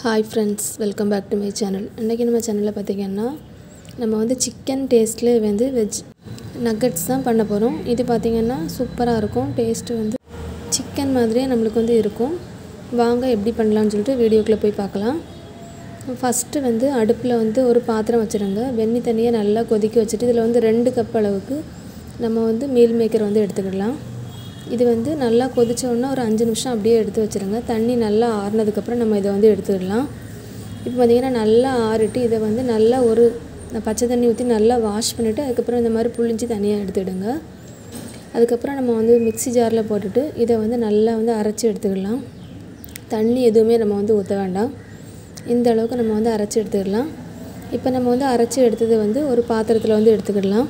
hi friends welcome back to my channel இன்றைக்கி நம்ம சேனலில் பார்த்திங்கன்னா நம்ம வந்து சிக்கன் டேஸ்ட்டில் வந்து வெஜ் நக்கட்ஸ் தான் பண்ண போகிறோம் இது பார்த்திங்கன்னா சூப்பராக இருக்கும் டேஸ்ட்டு வந்து சிக்கன் மாதிரியே நம்மளுக்கு வந்து இருக்கும் வாங்க எப்படி பண்ணலான்னு சொல்லிட்டு வீடியோக்குள்ளே போய் பார்க்கலாம் ஃபஸ்ட்டு வந்து அடுப்பில் வந்து ஒரு பாத்திரம் வச்சுருங்க வெந்நி தண்ணியை நல்லா கொதிக்க வச்சுட்டு இதில் வந்து ரெண்டு கப் அளவுக்கு நம்ம வந்து மீல் மேக்கர் வந்து எடுத்துக்கிடலாம் இது வந்து நல்லா கொதிச்ச உடனே ஒரு அஞ்சு நிமிஷம் அப்படியே எடுத்து வச்சுருங்க தண்ணி நல்லா ஆறுனதுக்கப்புறம் நம்ம இதை வந்து எடுத்துக்கிடலாம் இப்போ பார்த்திங்கன்னா நல்லா ஆறிட்டு இதை வந்து நல்லா ஒரு பச்சை தண்ணி ஊற்றி நல்லா வாஷ் பண்ணிவிட்டு அதுக்கப்புறம் இந்த மாதிரி புழிஞ்சு தனியாக எடுத்துக்கிடுங்க அதுக்கப்புறம் நம்ம வந்து மிக்ஸி ஜாரில் போட்டுட்டு இதை வந்து நல்லா வந்து அரைச்சி எடுத்துக்கலாம் தண்ணி எதுவுமே நம்ம வந்து ஊற்ற வேண்டாம் இந்த அளவுக்கு நம்ம வந்து அரைச்சி எடுத்துக்கலாம் இப்போ நம்ம வந்து அரைச்சி எடுத்தது வந்து ஒரு பாத்திரத்தில் வந்து எடுத்துக்கிடலாம்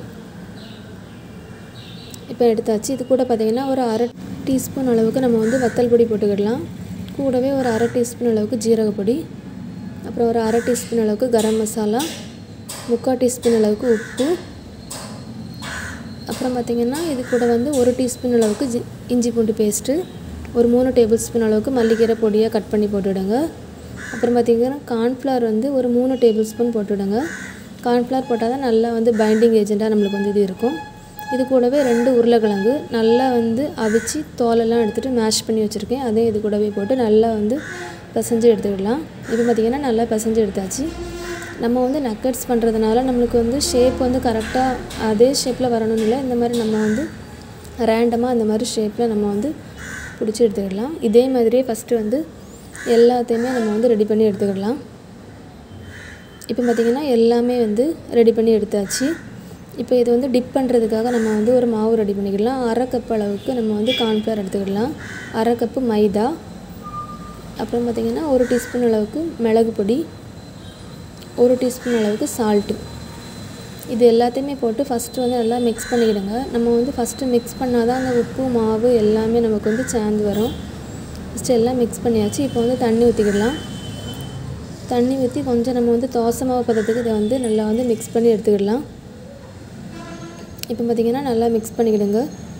இப்போ எடுத்தாச்சு இது கூட பார்த்திங்கன்னா ஒரு அரை டீஸ்பூன் அளவுக்கு நம்ம வந்து வத்தல் பொடி போட்டுக்கிடலாம் கூடவே ஒரு அரை டீஸ்பூன் அளவுக்கு ஜீரகப்பொடி அப்புறம் ஒரு அரை டீஸ்பூன் அளவுக்கு கரம் மசாலா முக்கால் டீஸ்பூன் அளவுக்கு உப்பு அப்புறம் பார்த்திங்கன்னா இது கூட வந்து ஒரு டீஸ்பூன் அளவுக்கு ஜி இஞ்சி பூண்டு பேஸ்ட்டு ஒரு மூணு டேபிள் ஸ்பூன் அளவுக்கு மல்லிக்கீரை பொடியாக கட் பண்ணி போட்டுவிடுங்க அப்புறம் பார்த்திங்கன்னா கார்ன்ஃப்ளவர் வந்து ஒரு மூணு டேபிள் ஸ்பூன் போட்டுவிடுங்க கார்ன்ஃப்ளவர் போட்டால் தான் நல்லா வந்து பைண்டிங் ஏஜெண்ட்டாக நம்மளுக்கு வந்து இது இருக்கும் இது கூடவே ரெண்டு உருளைக்கிழங்கு நல்லா வந்து அவிச்சு தோலெல்லாம் எடுத்துகிட்டு மேஷ் பண்ணி வச்சுருக்கேன் அதையும் இது கூடவே போட்டு நல்லா வந்து பிசைஞ்சு எடுத்துக்கிடலாம் இப்போ பார்த்திங்கன்னா நல்லா பிசைஞ்சு எடுத்தாச்சு நம்ம வந்து நக்கட்ஸ் பண்ணுறதுனால நம்மளுக்கு வந்து ஷேப் வந்து கரெக்டாக அதே ஷேப்பில் வரணும்னு இல்லை இந்த மாதிரி நம்ம வந்து ரேண்டமாக அந்த மாதிரி ஷேப்பில் நம்ம வந்து பிடிச்சி எடுத்துக்கிடலாம் இதே மாதிரியே ஃபஸ்ட்டு வந்து எல்லாத்தையுமே நம்ம வந்து ரெடி பண்ணி எடுத்துக்கிடலாம் இப்போ பார்த்திங்கன்னா எல்லாமே வந்து ரெடி பண்ணி எடுத்தாச்சு இப்போ இது வந்து டிப் பண்ணுறதுக்காக நம்ம வந்து ஒரு மாவு ரெடி பண்ணிக்கிடலாம் அரை கப் அளவுக்கு நம்ம வந்து கார்ன்ஃப்ளவர் எடுத்துக்கிடலாம் அரை கப்பு மைதா அப்புறம் பார்த்திங்கன்னா ஒரு டீஸ்பூன் அளவுக்கு மிளகு பொடி ஒரு டீஸ்பூன் அளவுக்கு சால்ட்டு இது எல்லாத்தையுமே போட்டு ஃபஸ்ட்டு வந்து நல்லா மிக்ஸ் பண்ணிக்கிடுங்க நம்ம வந்து ஃபஸ்ட்டு மிக்ஸ் பண்ணால் தான் அந்த உப்பு மாவு எல்லாமே நமக்கு வந்து சேர்ந்து வரும் ஃபஸ்ட்டு எல்லாம் மிக்ஸ் பண்ணியாச்சு இப்போ வந்து தண்ணி ஊற்றிக்கிடலாம் தண்ணி ஊற்றி கொஞ்சம் நம்ம வந்து தோசை மாவு பதத்துக்கு இதை வந்து நல்லா வந்து மிக்ஸ் பண்ணி எடுத்துக்கிடலாம் இப்போ பார்த்திங்கன்னா நல்லா மிக்ஸ் பண்ணிக்கிடுங்க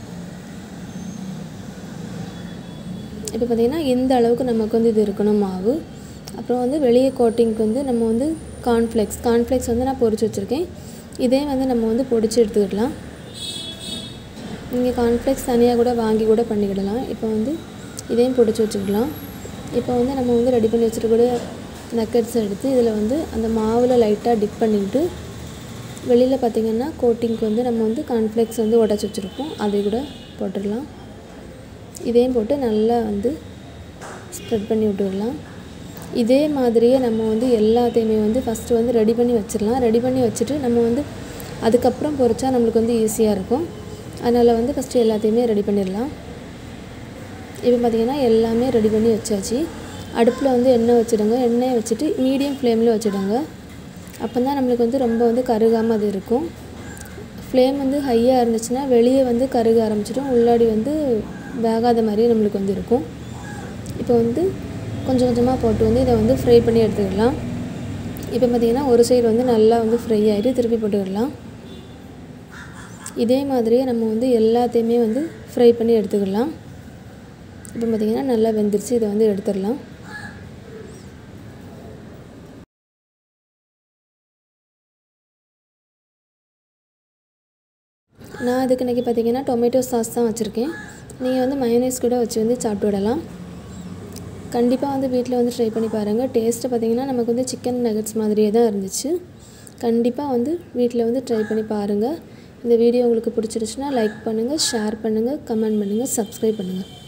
இப்போ பார்த்திங்கன்னா இந்த அளவுக்கு நமக்கு வந்து இது இருக்கணும் மாவு அப்புறம் வந்து வெளியே கோட்டிங்க்கு வந்து நம்ம வந்து கார்ன்ஃப்ளெக்ஸ் கார்ன்ஃப்ளெக்ஸ் வந்து நான் பொரிச்சு வச்சுருக்கேன் இதே வந்து நம்ம வந்து பொடிச்சு எடுத்துக்கிடலாம் நீங்கள் கார்ன்ஃப்ளெக்ஸ் தனியாக கூட வாங்கி கூட பண்ணிக்கிடலாம் இப்போ வந்து இதையும் பொடிச்சு வச்சுக்கலாம் இப்போ வந்து நம்ம வந்து ரெடி பண்ணி வச்சுருக்கூட நக்கட்ஸ் எடுத்து இதில் வந்து அந்த மாவில் லைட்டாக டிப் பண்ணிவிட்டு வெளியில் பார்த்திங்கன்னா கோட்டிங்க்கு வந்து நம்ம வந்து கார்ன்ஃப்ளெக்ஸ் வந்து உடச்சி வச்சுருப்போம் அதை கூட போட்டுடலாம் இதையும் போட்டு நல்லா வந்து ஸ்ப்ரெட் பண்ணி விட்டுடலாம் இதே மாதிரியே நம்ம வந்து எல்லாத்தையுமே வந்து ஃபஸ்ட்டு வந்து ரெடி பண்ணி வச்சிடலாம் ரெடி பண்ணி வச்சுட்டு நம்ம வந்து அதுக்கப்புறம் பொரிச்சா நம்மளுக்கு வந்து ஈஸியாக இருக்கும் அதனால் வந்து ஃபஸ்ட்டு எல்லாத்தையுமே ரெடி பண்ணிடலாம் இப்போ பார்த்திங்கன்னா எல்லாமே ரெடி பண்ணி வச்சாச்சு அடுப்பில் வந்து எண்ணெய் வச்சுடுங்க எண்ணெயை வச்சுட்டு மீடியம் ஃப்ளேமில் வச்சுடுங்க அப்போ தான் நம்மளுக்கு வந்து ரொம்ப வந்து கருகாமல் அது இருக்கும் ஃப்ளேம் வந்து ஹையாக இருந்துச்சுன்னா வெளியே வந்து கருக ஆரம்பிச்சிடும் உள்ளாடி வந்து வேகாத மாதிரி நம்மளுக்கு வந்து இருக்கும் இப்போ வந்து கொஞ்சம் கொஞ்சமாக போட்டு வந்து இதை வந்து ஃப்ரை பண்ணி எடுத்துக்கிடலாம் இப்போ பார்த்திங்கன்னா ஒரு சைடு வந்து நல்லா வந்து ஃப்ரை ஆகிட்டு திருப்பி போட்டுக்கிடலாம் இதே மாதிரியே நம்ம வந்து எல்லாத்தையுமே வந்து ஃப்ரை பண்ணி எடுத்துக்கிடலாம் இப்போ பார்த்திங்கன்னா நல்லா வெந்துருச்சு இதை வந்து எடுத்துடலாம் நான் அதுக்கு இன்றைக்கி பார்த்திங்கன்னா டொமேட்டோ சாஸ் தான் வச்சுருக்கேன் நீங்கள் வந்து மயோனைஸ் கூட வச்சு வந்து சாப்பிட்டு விடலாம் கண்டிப்பாக வந்து வீட்டில் வந்து ட்ரை பண்ணி பாருங்கள் டேஸ்ட்டை பார்த்திங்கன்னா நமக்கு வந்து சிக்கன் நகட்ஸ் மாதிரியே தான் இருந்துச்சு கண்டிப்பாக வந்து வீட்டில் வந்து ட்ரை பண்ணி பாருங்கள் இந்த வீடியோ உங்களுக்கு பிடிச்சிருச்சுன்னா லைக் பண்ணுங்கள் ஷேர் பண்ணுங்கள் கமெண்ட் பண்ணுங்கள் சப்ஸ்கிரைப் பண்ணுங்கள்